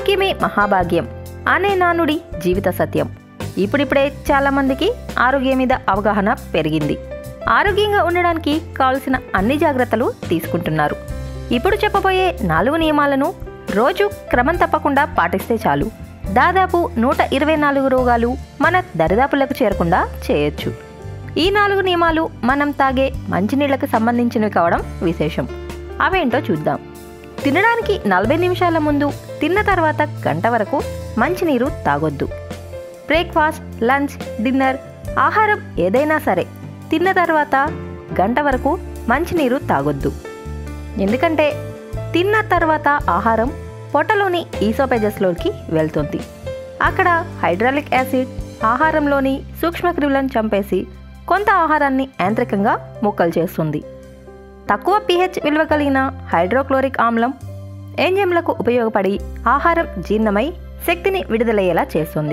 ఆరోగ్యమే మహాభాగ్యం అనే నానుడి జీవిత సత్యం ఇప్పుడిప్పుడే చాలా మందికి ఆరోగ్యం మీద అవగాహన పెరిగింది ఆరోగ్యంగా ఉండడానికి కావలసిన అన్ని జాగ్రత్తలు తీసుకుంటున్నారు ఇప్పుడు చెప్పబోయే నాలుగు నియమాలను రోజు క్రమం తప్పకుండా పాటిస్తే చాలు దాదాపు నూట ఇరవై నాలుగు రోగాలు మన దరిదాపులకు చేరకుండా చేయొచ్చు ఈ నాలుగు నియమాలు మనం తాగే మంచినీళ్లకు సంబంధించినవి కావడం విశేషం అవేంటో చూద్దాం తినడానికి నలభై నిమిషాల ముందు తిన్న తర్వాత గంట వరకు మంచినీరు తాగొద్దు బ్రేక్ఫాస్ట్ లంచ్ డిన్నర్ ఆహారం ఏదైనా సరే తిన్న తర్వాత గంట వరకు మంచినీరు తాగొద్దు ఎందుకంటే తిన్న తర్వాత ఆహారం పొట్టలోని ఈసోపెజస్లోకి వెళ్తుంది అక్కడ హైడ్రాలిక్ యాసిడ్ ఆహారంలోని సూక్ష్మక్రిములను చంపేసి కొంత ఆహారాన్ని యాంత్రికంగా ముక్కలు చేస్తుంది తక్కువ pH విలువ కలిగిన హైడ్రోక్లోరిక్ ఆమ్లం ఎంజైమ్లకు ఉపయోగపడి ఆహారం జీర్ణమై శక్తిని విడుదలయ్యేలా చేస్తుంది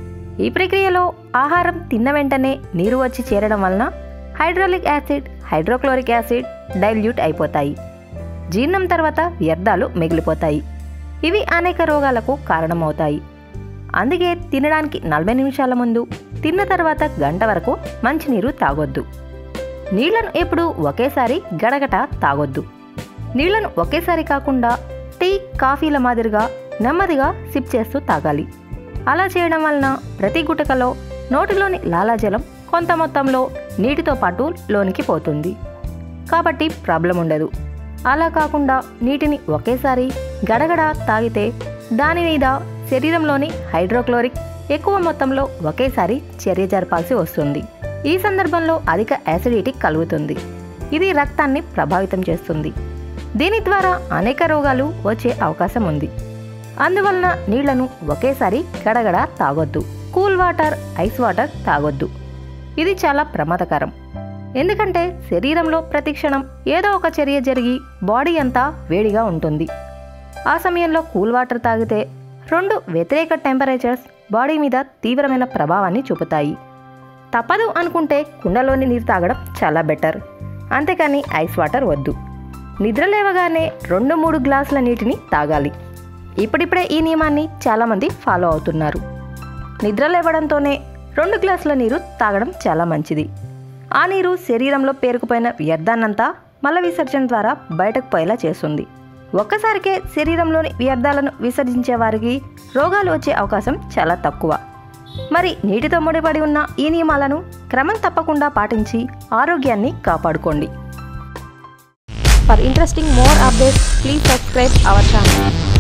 ఈ ప్రక్రియలో ఆహారం తిన్న వెంటనే నీరు వచ్చి చేరడం వలన hydraulic acid hydrochloric acid dilute అయిపోతాయి జీర్ణం తర్వాత వ్యర్థాలు మిగిలిపోతాయి ఇవి అనేక రోగాలకు కారణమవుతాయి అందుకే తినడానికి నలభై నిమిషాల ముందు తిన్న తర్వాత గంట వరకు మంచినీరు తాగొద్దు నీళ్లను ఎప్పుడూ ఒకేసారి గడగట తాగొద్దు నీళ్లను ఒకేసారి కాకుండా టీ కాఫీల మాదిరిగా నెమ్మదిగా సిప్ చేస్తూ తాగాలి అలా చేయడం వలన ప్రతి గుటకలో నోటిలోని లాలాజలం కొంత మొత్తంలో నీటితో పాటు లోనికి పోతుంది కాబట్టి ప్రాబ్లం ఉండదు అలా కాకుండా నీటిని ఒకేసారి గడగడ తాగితే దాని మీద శరీరంలోని హైడ్రోక్లోరిక్ ఎక్కువ మొత్తంలో ఒకేసారి చర్య జరపాల్సి వస్తుంది ఈ సందర్భంలో అధిక యాసిడిటీ కలుగుతుంది ఇది రక్తాన్ని ప్రభావితం చేస్తుంది దీని ద్వారా అనేక రోగాలు వచ్చే అవకాశం ఉంది అందువలన నీళ్లను ఒకేసారి గడగడ తాగొద్దు కూల్ వాటర్ ఐస్ వాటర్ తాగొద్దు ఇది చాలా ప్రమాదకరం ఎందుకంటే శరీరంలో ప్రతి క్షణం ఏదో ఒక చర్య జరిగి బాడీ అంతా వేడిగా ఉంటుంది ఆ సమయంలో కూల్ వాటర్ తాగితే రెండు వ్యతిరేక టెంపరేచర్స్ బాడీ మీద తీవ్రమైన ప్రభావాన్ని చూపుతాయి తప్పదు అనుకుంటే కుండలోని నీరు తాగడం చాలా బెటర్ అంతేకాని ఐస్ వాటర్ వద్దు నిద్ర లేవగానే రెండు మూడు గ్లాసుల నీటిని తాగాలి ఇప్పుడిప్పుడే ఈ నియమాన్ని చాలామంది ఫాలో అవుతున్నారు నిద్ర లేవడంతోనే రెండు గ్లాసుల నీరు తాగడం చాలా మంచిది ఆ నీరు శరీరంలో పేరుకుపోయిన వ్యర్థాన్నంతా మల విసర్జన ద్వారా బయటకు పోయేలా చేస్తుంది ఒక్కసారికే శరీరంలోని వ్యర్థాలను విసర్జించే వారికి రోగాలు వచ్చే అవకాశం చాలా తక్కువ మరి నీటితో ముడిపడి ఉన్న ఈ నియమాలను క్రమం తప్పకుండా పాటించి ఆరోగ్యాన్ని కాపాడుకోండి For interesting more updates, please subscribe our channel.